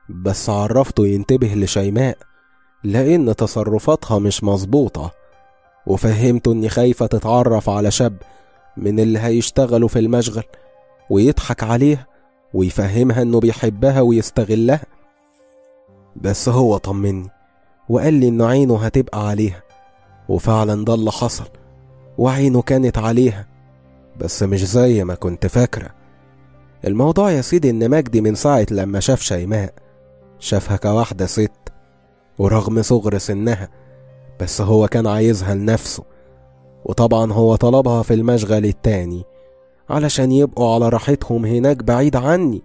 بس عرفته ينتبه لشيماء لأن تصرفاتها مش مظبوطة وفهمته إني خايفة تتعرف على شاب من اللي هيشتغلوا في المشغل ويضحك عليها ويفهمها إنه بيحبها ويستغلها بس هو طمني وقال لي إن عينه هتبقى عليها وفعلا ده اللي حصل وعينه كانت عليها بس مش زي ما كنت فاكرة الموضوع يا سيدي إن مجدي من ساعة لما شاف شيماء شافها كواحدة ست ورغم صغر سنها بس هو كان عايزها لنفسه وطبعا هو طلبها في المشغل التاني علشان يبقوا على راحتهم هناك بعيد عني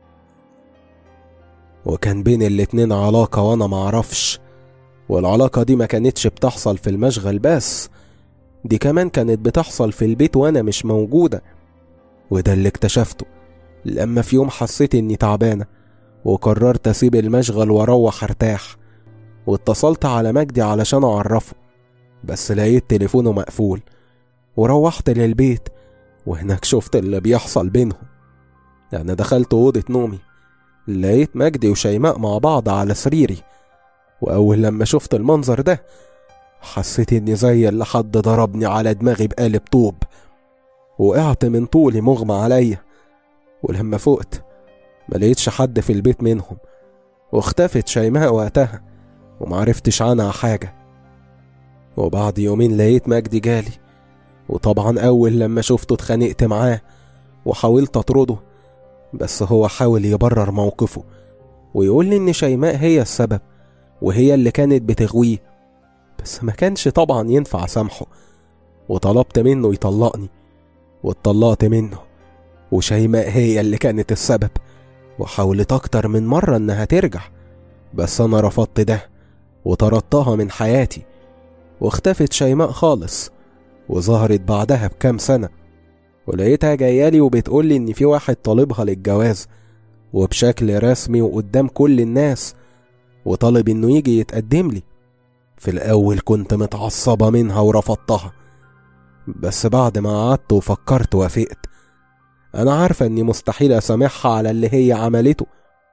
وكان بين الاتنين علاقة وانا معرفش والعلاقة دي ما كانتش بتحصل في المشغل بس دي كمان كانت بتحصل في البيت وانا مش موجودة وده اللي اكتشفته لما في يوم حسيت اني تعبانة وقررت اسيب المشغل واروح ارتاح واتصلت على مجدي علشان اعرفه بس لقيت تليفونه مقفول وروحت للبيت وهناك شفت اللي بيحصل بينهم يعني دخلت أوضة نومي لقيت مجدي وشيماء مع بعض على سريري وأول لما شفت المنظر ده حسيت إني زي اللي حد ضربني على دماغي بقالب طوب وقعت من طولي مغمى عليا ولما فقت ملقيتش حد في البيت منهم واختفت شيماء وقتها ومعرفتش عنها حاجة وبعد يومين لقيت مجدي جالي وطبعا أول لما شفته اتخانقت معاه وحاولت أطرده بس هو حاول يبرر موقفه ويقول لي إن شيماء هي السبب وهي اللي كانت بتغويه بس ما كانش طبعا ينفع سامحه وطلبت منه يطلقني واتطلقت منه وشيماء هي اللي كانت السبب وحاولت أكتر من مرة إنها ترجع بس أنا رفضت ده وطردتها من حياتي واختفت شيماء خالص وظهرت بعدها بكام سنة ولقيتها جايالي وبتقولي إن في واحد طالبها للجواز وبشكل رسمي وقدام كل الناس وطالب إنه يجي يتقدم لي في الأول كنت متعصبة منها ورفضتها بس بعد ما قعدت وفكرت وافقت أنا عارفة إني مستحيل أسامحها على اللي هي عملته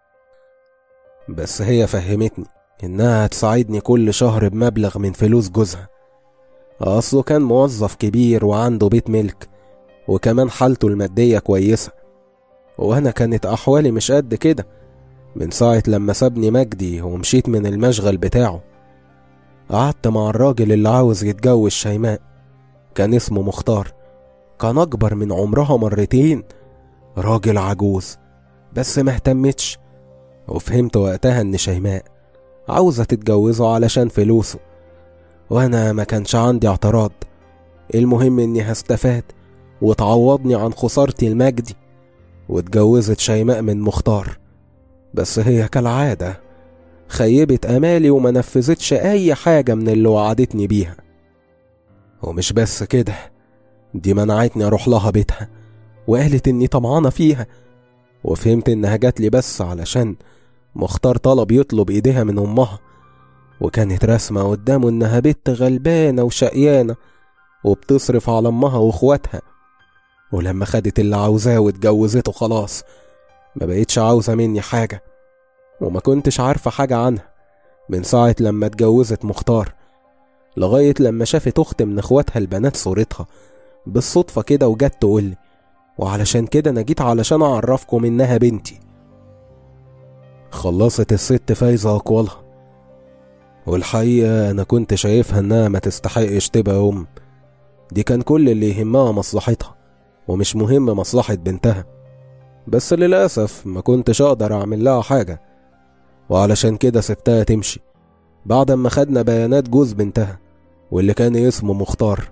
بس هي فهمتني إنها هتساعدني كل شهر بمبلغ من فلوس جوزها أصله كان موظف كبير وعنده بيت ملك وكمان حالته المادية كويسة وأنا كانت أحوالي مش قد كده من ساعة لما سابني مجدي ومشيت من المشغل بتاعه قعدت مع الراجل اللي عاوز يتجوز شيماء كان اسمه مختار كان أكبر من عمرها مرتين راجل عجوز بس ما اهتمتش وفهمت وقتها إن شيماء عاوزة تتجوزه علشان فلوسه وأنا ما كانش عندي اعتراض المهم إني هستفاد وتعوضني عن خسارتي المجدي واتجوزت شيماء من مختار بس هي كالعادة خيبت أمالي وما نفذتش أي حاجة من اللي وعدتني بيها ومش بس كده دي منعتني أروح لها بيتها وقالت إني طمعانة فيها وفهمت إنها جاتلي بس علشان مختار طلب يطلب إيديها من أمها وكانت راسمة قدامه إنها بنت غلبانة وشقيانة وبتصرف على أمها وإخواتها ولما خدت اللي عاوزاه واتجوزته خلاص ما بقتش عاوزة مني حاجة وما كنتش عارفة حاجة عنها من ساعة لما اتجوزت مختار لغاية لما شافت أخت من إخواتها البنات صورتها بالصدفة كده وجت تقولي وعلشان كده أنا جيت علشان أعرفكم إنها بنتي خلصت الست فايزة أقوالها والحقيقة أنا كنت شايفها إنها ما تستحقش تبقى أم دي كان كل اللي يهمها مصلحتها ومش مهم مصلحة بنتها بس للأسف ما كنتش أقدر أعمل لها حاجة وعلشان كده سبتها تمشي بعد ما خدنا بيانات جوز بنتها واللي كان اسمه مختار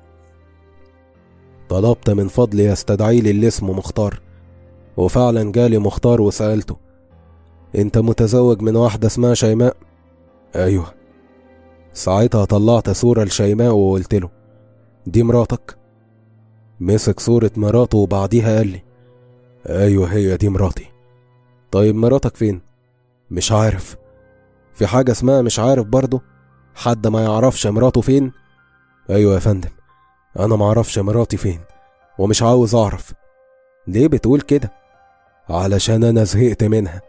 طلبت من فضلي يستدعي لي اللي اسمه مختار وفعلا جالي مختار وسألته انت متزوج من واحدة اسمها شيماء ايوه ساعتها طلعت صورة لشيماء وقلت له دي مراتك مسك صورة مراته وبعديها قال لي ايوه هي دي مراتي طيب مراتك فين مش عارف في حاجة اسمها مش عارف برضه حد ما يعرفش مراته فين ايوه يا فندم انا معرفش مراتي فين ومش عاوز اعرف ليه بتقول كده علشان انا زهقت منها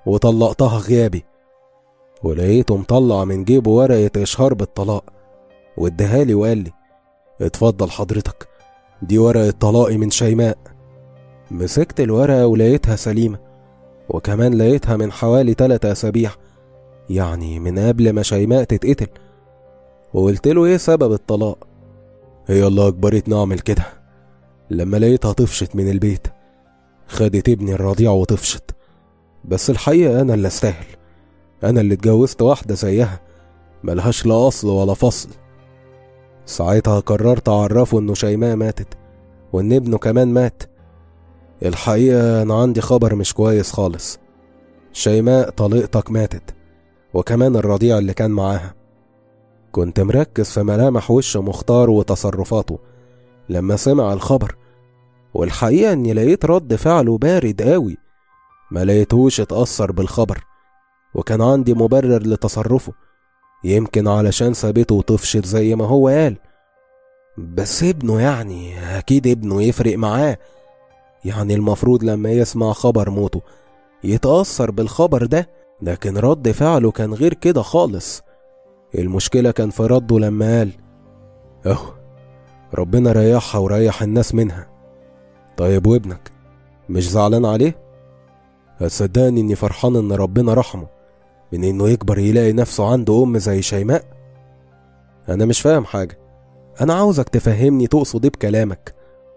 وطلقتها غيابي ولقيته مطلع من جيبه ورقة إشهار بالطلاق واداها لي وقال لي اتفضل حضرتك دي ورقة طلاقي من شيماء مسكت الورقة ولقيتها سليمة وكمان لقيتها من حوالي تلات أسابيع يعني من قبل ما شيماء تتقتل وقلت له ايه سبب الطلاق هي اللي اجبرتني اعمل كده لما لقيتها طفشت من البيت خدت ابني الرضيع وطفشت بس الحقيقة انا اللي استاهل انا اللي اتجوزت واحدة زيها ملهاش لا اصل ولا فصل ساعتها قررت اعرفه انه شيماء ماتت وان ابنه كمان مات الحقيقة انا عندي خبر مش كويس خالص شيماء طليقتك ماتت وكمان الرضيع اللي كان معاها كنت مركز في ملامح وش مختار وتصرفاته لما سمع الخبر والحقيقة اني لقيت رد فعله بارد قوي ما لقيتهوش اتأثر بالخبر وكان عندي مبرر لتصرفه يمكن علشان سابته وطفشت زي ما هو قال بس ابنه يعني اكيد ابنه يفرق معاه يعني المفروض لما يسمع خبر موته يتأثر بالخبر ده لكن رد فعله كان غير كده خالص المشكلة كان في رده لما قال اهو ربنا ريحها وريح الناس منها طيب وابنك مش زعلان عليه هتصدقني اني فرحان ان ربنا رحمه من انه يكبر يلاقي نفسه عنده ام زي شيماء انا مش فاهم حاجة انا عاوزك تفهمني تقصد ايه بكلامك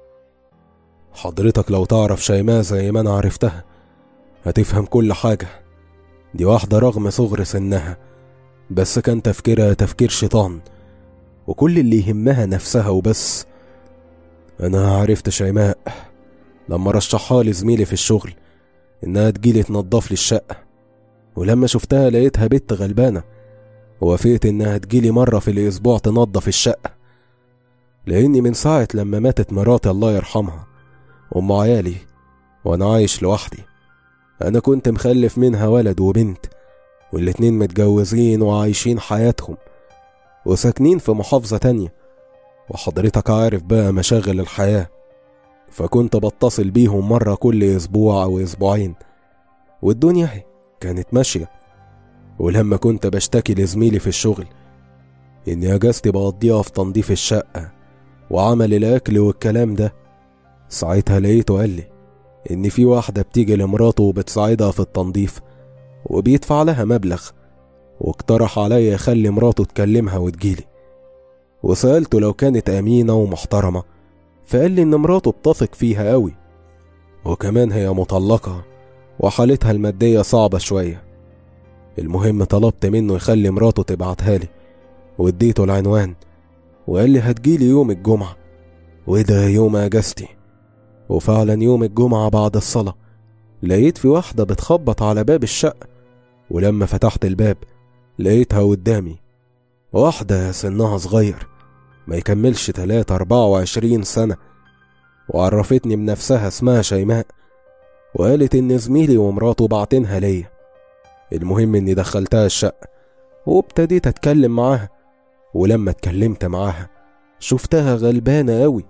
حضرتك لو تعرف شيماء زي ما انا عرفتها هتفهم كل حاجة دي واحدة رغم صغر سنها بس كان تفكيرها تفكير شيطان وكل اللي يهمها نفسها وبس أنا عرفت شيماء لما رشحها لي زميلي في الشغل إنها تجيلي تنضف لي الشقة ولما شفتها لقيتها بنت غلبانة ووافقت إنها تجيلي مرة في الأسبوع تنضف الشقة لأني من ساعة لما ماتت مراتي الله يرحمها أم عيالي وأنا عايش لوحدي أنا كنت مخلف منها ولد وبنت والاتنين متجوزين وعايشين حياتهم وساكنين في محافظة تانية وحضرتك عارف بقى مشاغل الحياة فكنت بتصل بيهم مرة كل أسبوع أو أسبوعين والدنيا كانت ماشية ولما كنت بشتكي لزميلي في الشغل إني أجازتي بقضيها في تنظيف الشقة وعمل الأكل والكلام ده ساعتها لقيته قال لي إن في واحدة بتيجي لمراته وبتساعدها في التنظيف وبيدفع لها مبلغ واقترح عليا يخلي مراته تكلمها وتجيلي وسألته لو كانت أمينة ومحترمة فقال لي إن مراته بتثق فيها قوي وكمان هي مطلقة وحالتها المادية صعبة شوية المهم طلبت منه يخلي مراته تبعتها لي واديته العنوان وقال لي هتجيلي يوم الجمعة وده يوم أجازتي وفعلا يوم الجمعة بعد الصلاة لقيت في واحدة بتخبط على باب الشقة ولما فتحت الباب لقيتها قدامي واحدة سنها صغير ما يكملش تلاتة أربعة وعشرين سنة وعرفتني بنفسها اسمها شيماء وقالت إن زميلي ومراته بعتنها ليا المهم إني دخلتها الشقة وابتديت أتكلم معاها ولما اتكلمت معاها شفتها غلبانة أوي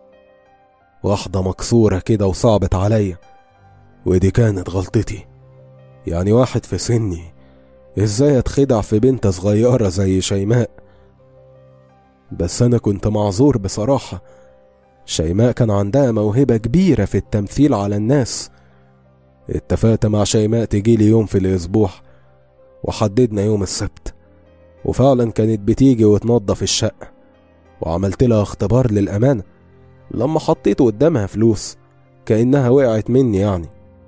واحدة مكسورة كده وصعبت عليا ودي كانت غلطتي يعني واحد في سني ازاي اتخدع في بنت صغيرة زي شيماء بس انا كنت معذور بصراحة شيماء كان عندها موهبة كبيرة في التمثيل على الناس اتفقت مع شيماء تجيلي يوم في الاسبوع وحددنا يوم السبت وفعلا كانت بتيجي وتنظف الشقة وعملت لها اختبار للأمانة لما حطيت قدامها فلوس كأنها وقعت مني يعني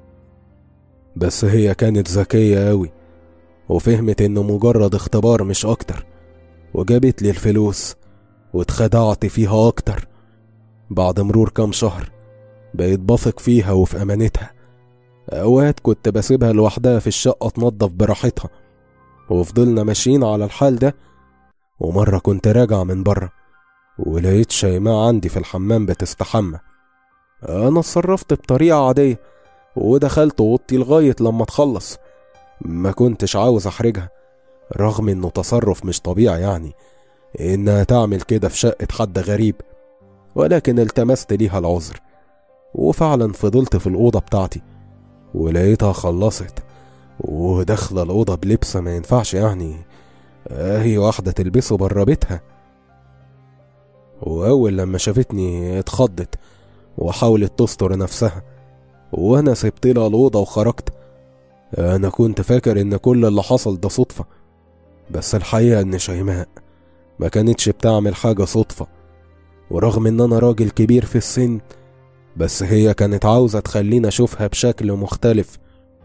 بس هي كانت ذكية أوي وفهمت إنه مجرد اختبار مش أكتر وجابت لي الفلوس واتخدعت فيها أكتر بعد مرور كام شهر بقيت بثق فيها وفي أمانتها أوقات كنت بسيبها لوحدها في الشقة تنضف براحتها وفضلنا ماشيين على الحال ده ومرة كنت راجع من بره ولقيت شيماء عندي في الحمام بتستحمى أنا اتصرفت بطريقة عادية ودخلت اوضتي لغاية لما تخلص ما كنتش عاوز احرجها رغم انه تصرف مش طبيعي يعني انها تعمل كده في شقة حد غريب ولكن التمست ليها العذر وفعلا فضلت في الأوضة بتاعتي ولقيتها خلصت وداخلة الأوضة بلبس ما ينفعش يعني هي واحدة تلبسه برا بيتها وأول لما شافتني اتخضت وحاولت تستر نفسها وأنا سبت لها الأوضة وخرجت أنا كنت فاكر إن كل اللي حصل ده صدفة بس الحقيقة إن شيماء ما كانتش بتعمل حاجة صدفة ورغم إن أنا راجل كبير في السن بس هي كانت عاوزة تخليني أشوفها بشكل مختلف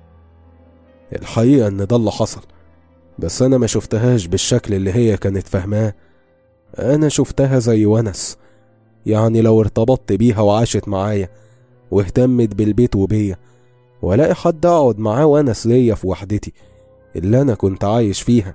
الحقيقة إن ده اللي حصل بس أنا ما شفتهاش بالشكل اللي هي كانت فاهماه أنا شفتها زي ونس يعني لو ارتبطت بيها وعاشت معايا واهتمت بالبيت وبيا والاقي حد اقعد معاه ونس ليا في وحدتي اللي انا كنت عايش فيها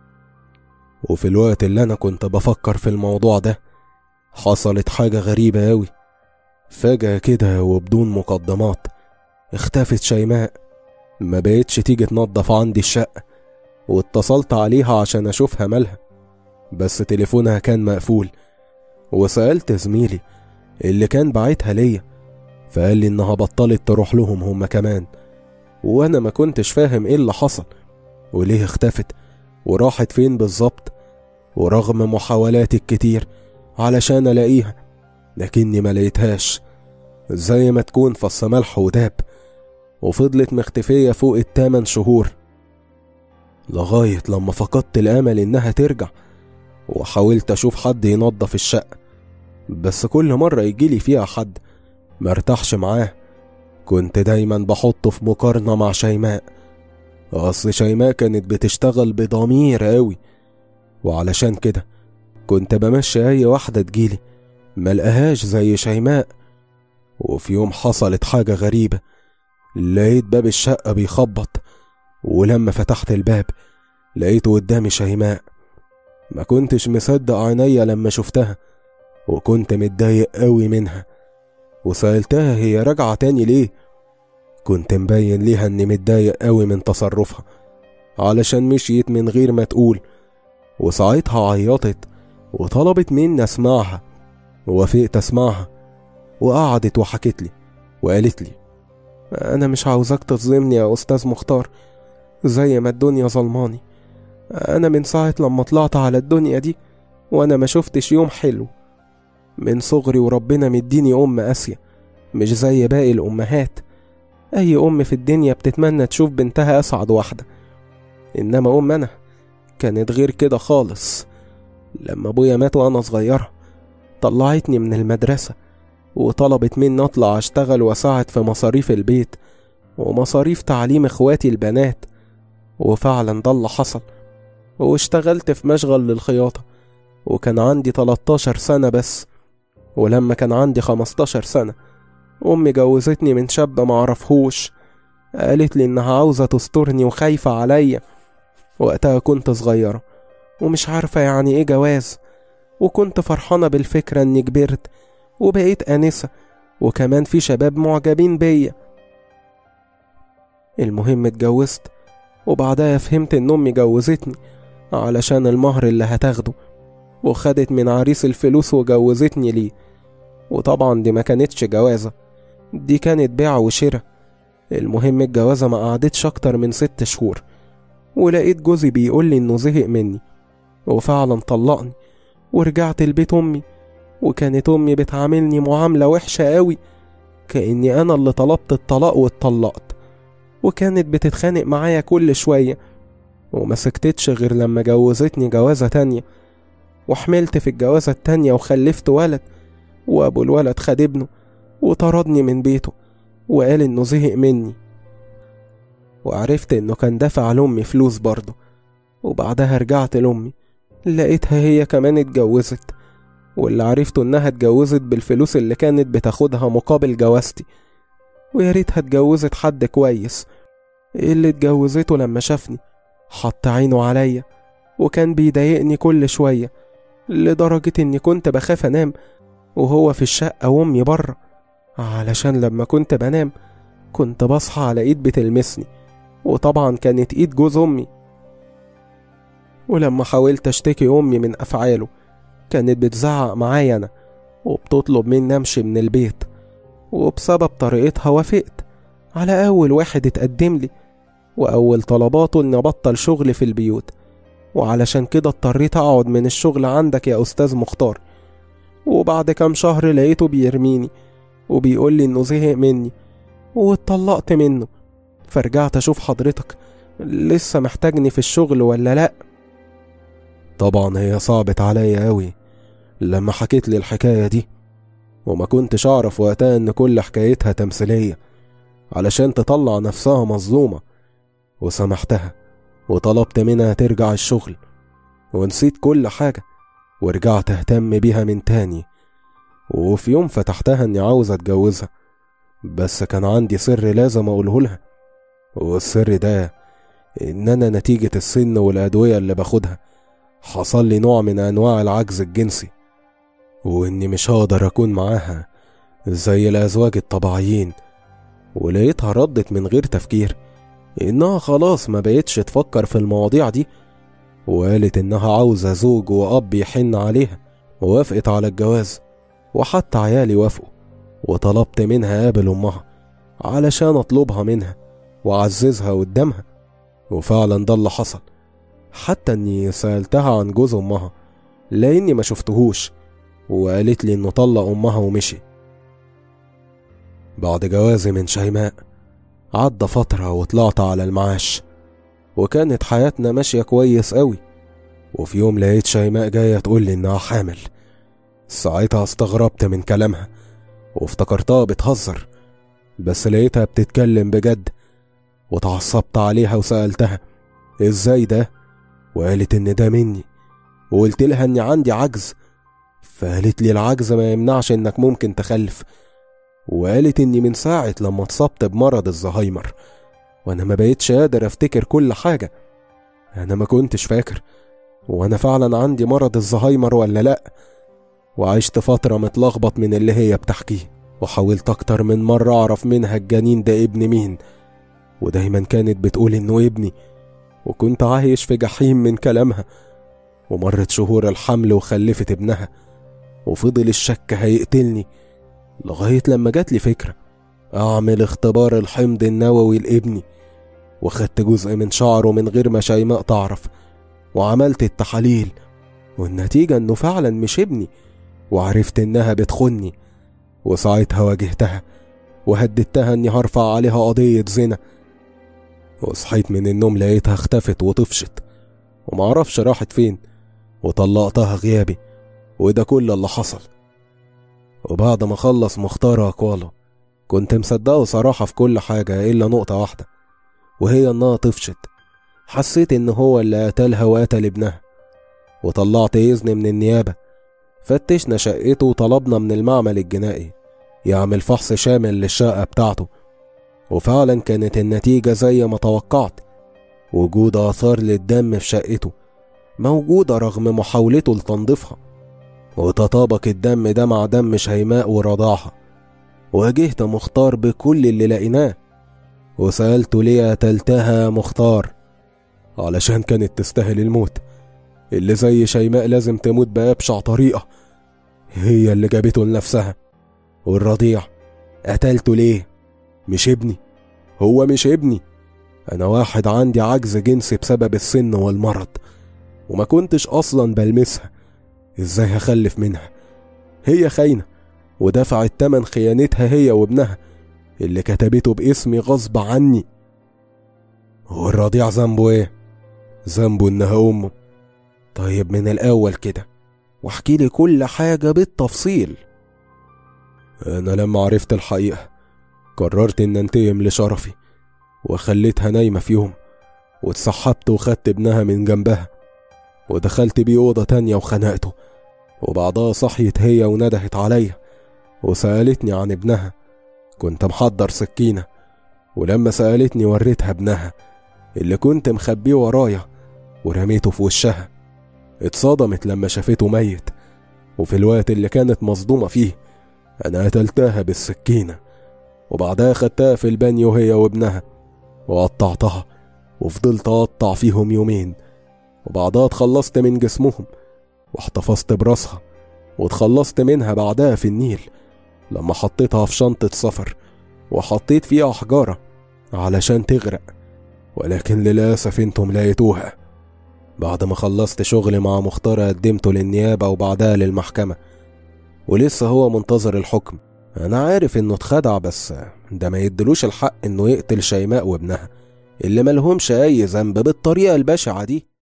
وفي الوقت اللي انا كنت بفكر في الموضوع ده حصلت حاجة غريبة أوي فجأة كده وبدون مقدمات اختفت شيماء ما بقتش تيجي تنظف عندي الشقة واتصلت عليها عشان أشوفها مالها بس تليفونها كان مقفول وسألت زميلي اللي كان باعتها ليا فقال لي إنها بطلت تروح لهم هما كمان وأنا ما كنتش فاهم إيه اللي حصل وليه اختفت وراحت فين بالظبط ورغم محاولاتي الكتير علشان ألاقيها لكني ما لقيتهاش زي ما تكون فص ملح وداب وفضلت مختفية فوق التمن شهور لغاية لما فقدت الأمل إنها ترجع وحاولت أشوف حد ينظف الشقة بس كل مرة يجيلي فيها حد مرتاحش معاه كنت دايما بحطه في مقارنة مع شيماء أصل شيماء كانت بتشتغل بضمير أوي وعلشان كده كنت بمشي أي واحدة تجيلي ملقاهاش زي شيماء وفي يوم حصلت حاجة غريبة لقيت باب الشقة بيخبط ولما فتحت الباب لقيته قدامي شيماء ما كنتش مصدق عينيا لما شفتها وكنت متضايق قوي منها وسألتها هي راجعة تاني ليه كنت مبين ليها اني متضايق قوي من تصرفها علشان مشيت من غير ما تقول وساعتها عيطت وطلبت مني اسمعها ووافقت اسمعها وقعدت وحكت لي وقالت لي انا مش عاوزاك تظلمني يا استاذ مختار زي ما الدنيا ظلماني انا من ساعة لما طلعت على الدنيا دي وانا ما شفتش يوم حلو من صغري وربنا مديني ام قاسية مش زي باقي الامهات اي ام في الدنيا بتتمنى تشوف بنتها اسعد واحدة انما ام انا كانت غير كده خالص لما ابويا مات وانا صغيرة طلعتني من المدرسة وطلبت مني اطلع اشتغل واساعد في مصاريف البيت ومصاريف تعليم اخواتي البنات وفعلا ده اللي حصل واشتغلت في مشغل للخياطة وكان عندي 13 سنة بس ولما كان عندي 15 سنة أمي جوزتني من شاب معرفهوش قالت لي إنها عاوزة تسترني وخايفة عليا وقتها كنت صغيرة ومش عارفة يعني إيه جواز وكنت فرحانة بالفكرة إني كبرت وبقيت آنسة وكمان في شباب معجبين بيا المهم اتجوزت وبعدها فهمت إن أمي جوزتني علشان المهر اللي هتاخده وخدت من عريس الفلوس وجوزتني ليه وطبعا دي ما كانتش جوازة دي كانت بيع وشراء المهم الجوازة ما قعدتش أكتر من ست شهور ولقيت جوزي بيقول لي إنه زهق مني وفعلا طلقني ورجعت البيت أمي وكانت أمي بتعاملني معاملة وحشة قوي كأني أنا اللي طلبت الطلاق واتطلقت وكانت بتتخانق معايا كل شوية وما سكتتش غير لما جوزتني جوازة تانية وحملت في الجوازة التانية وخلفت ولد وأبو الولد خد ابنه وطردني من بيته وقال إنه زهق مني وعرفت إنه كان دافع لأمي فلوس برضه وبعدها رجعت لأمي لقيتها هي كمان اتجوزت واللي عرفته إنها اتجوزت بالفلوس اللي كانت بتاخدها مقابل جوازتي ويا ريتها اتجوزت حد كويس اللي اتجوزته لما شافني حط عينه عليا وكان بيضايقني كل شوية لدرجة إني كنت بخاف أنام وهو في الشقة وأمي بره علشان لما كنت بنام كنت بصحى على إيد بتلمسني وطبعا كانت إيد جوز أمي ولما حاولت أشتكي أمي من أفعاله كانت بتزعق معايا أنا وبتطلب مني أمشي من البيت وبسبب طريقتها وافقت على أول واحد اتقدم لي وأول طلباته إني أبطل شغل في البيوت وعلشان كده اضطريت أقعد من الشغل عندك يا أستاذ مختار وبعد كام شهر لقيته بيرميني وبيقول لي إنه زهق مني واتطلقت منه فرجعت أشوف حضرتك لسه محتاجني في الشغل ولا لأ طبعا هي صعبت عليا أوي لما حكيت لي الحكاية دي وما كنتش أعرف وقتها إن كل حكايتها تمثيلية علشان تطلع نفسها مظلومة وسامحتها وطلبت منها ترجع الشغل ونسيت كل حاجة ورجعت أهتم بيها من تاني وفي يوم فتحتها إني عاوز أتجوزها بس كان عندي سر لازم أقوله لها والسر ده إن أنا نتيجة السن والأدوية اللي باخدها حصل لي نوع من أنواع العجز الجنسي وإني مش هقدر أكون معاها زي الأزواج الطبيعيين ولقيتها ردت من غير تفكير إنها خلاص ما بقتش تفكر في المواضيع دي وقالت إنها عاوزة زوج وأب يحن عليها ووافقت على الجواز وحتى عيالي وافقوا وطلبت منها قابل أمها علشان أطلبها منها وأعززها قدامها وفعلا ده اللي حصل حتى إني سألتها عن جوز أمها لأني ما شفتهوش وقالت لي إنه طلق أمها ومشي بعد جوازي من شيماء عدى فترة وطلعت على المعاش وكانت حياتنا ماشية كويس قوي وفي يوم لقيت شيماء جاية تقول لي إنها حامل ساعتها استغربت من كلامها وافتكرتها بتهزر بس لقيتها بتتكلم بجد وتعصبت عليها وسألتها ازاي ده وقالت ان ده مني وقلت لها اني عندي عجز فقالت لي العجز ما يمنعش انك ممكن تخلف وقالت اني من ساعة لما اتصبت بمرض الزهايمر وانا ما بقيتش قادر افتكر كل حاجة انا ما كنتش فاكر وانا فعلا عندي مرض الزهايمر ولا لا وعشت فترة متلخبط من اللي هي بتحكيه وحاولت اكتر من مرة اعرف منها الجنين ده ابن مين ودايما كانت بتقول انه ابني وكنت عايش في جحيم من كلامها ومرت شهور الحمل وخلفت ابنها وفضل الشك هيقتلني لغاية لما جات لي فكرة أعمل اختبار الحمض النووي لابني وخدت جزء من شعره من غير ما شيماء تعرف وعملت التحاليل والنتيجة إنه فعلا مش ابني وعرفت إنها بتخني وساعتها واجهتها وهددتها إني هرفع عليها قضية زنا وصحيت من النوم لقيتها اختفت وطفشت ومعرفش راحت فين وطلقتها غيابي وده كل اللي حصل وبعد ما خلص مختار أقواله كنت مصدقه صراحة في كل حاجة إلا نقطة واحدة وهي إنها طفشت حسيت إن هو اللي قتلها وقتل ابنها وطلعت إذن من النيابة فتشنا شقته وطلبنا من المعمل الجنائي يعمل فحص شامل للشقة بتاعته وفعلا كانت النتيجة زي ما توقعت وجود آثار للدم في شقته موجودة رغم محاولته لتنظيفها وتطابق الدم ده مع دم شيماء ورضاعها واجهت مختار بكل اللي لقيناه وسألته ليه قتلتها مختار علشان كانت تستاهل الموت اللي زي شيماء لازم تموت بأبشع طريقة هي اللي جابته لنفسها والرضيع قتلته ليه مش ابني هو مش ابني انا واحد عندي عجز جنسي بسبب السن والمرض وما كنتش اصلا بلمسها ازاي هخلف منها هي خاينة ودفعت تمن خيانتها هي وابنها اللي كتبته باسمي غصب عني هو الرضيع ذنبه ايه ذنبه انها امه طيب من الاول كده واحكي لي كل حاجة بالتفصيل انا لما عرفت الحقيقة قررت ان انتقم لشرفي وخليتها نايمة في يوم واتسحبت وخدت ابنها من جنبها ودخلت بيه أوضة تانية وخنقته وبعدها صحيت هي وندهت عليا وسألتني عن ابنها كنت محضر سكينة ولما سألتني وريتها ابنها اللي كنت مخبيه ورايا ورميته في وشها اتصدمت لما شافته ميت وفي الوقت اللي كانت مصدومة فيه أنا قتلتها بالسكينة وبعدها خدتها في البانيو هي وابنها وقطعتها وفضلت أقطع فيهم يومين وبعدها اتخلصت من جسمهم واحتفظت براسها واتخلصت منها بعدها في النيل لما حطيتها في شنطة سفر وحطيت فيها حجارة علشان تغرق ولكن للأسف انتم لقيتوها بعد ما خلصت شغل مع مختار قدمته للنيابة وبعدها للمحكمة ولسه هو منتظر الحكم أنا عارف إنه اتخدع بس ده ما يدلوش الحق إنه يقتل شيماء وابنها اللي ملهمش أي ذنب بالطريقة البشعة دي